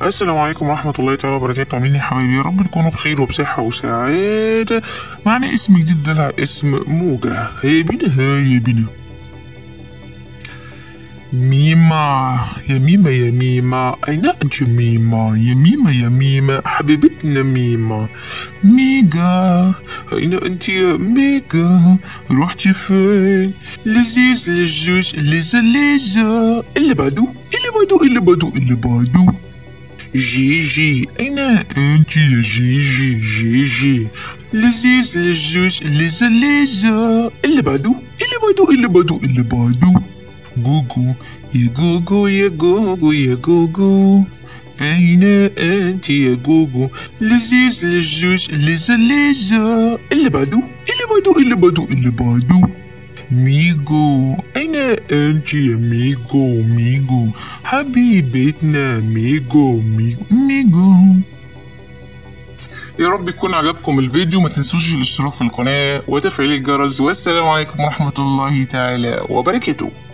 السلام عليكم ورحمة الله تعالى وبركاته عاملين إيه يا حبايبي يا رب تكونوا بخير وبصحة وسعادة معنا اسم جديد لها اسم موجة هيا بينا هيا بينا ميمة يا ميمة يا ميمة أين أنت ميمة يا ميمة يا ميمة حبيبتنا ميمة ميجا أين أنت يا ميجا رحتي فين لذيذ لجوج لذة لذة اللي بعده اللي بعده اللي بعده اللي بعده جيجي أين أنت يا جيجي جيجي لذيذ لجوج لذة لذة اللي بعده اللي بعده اللي بعده اللي بعده جوجو يا جوجو يا جوجو يا جوجو أين أنت يا جوجو لذيذ للجوج لذة لذة اللي بعده اللي بعده اللي بعده اللي بعده ميجو أين أنت يا ميجو ميجو حبيبتنا ميجو ميجو ميجو يا رب يكون عجبكم الفيديو ما تنسوش الاشتراك في القناة وتفعيل الجرس والسلام عليكم ورحمة الله تعالى وبركاته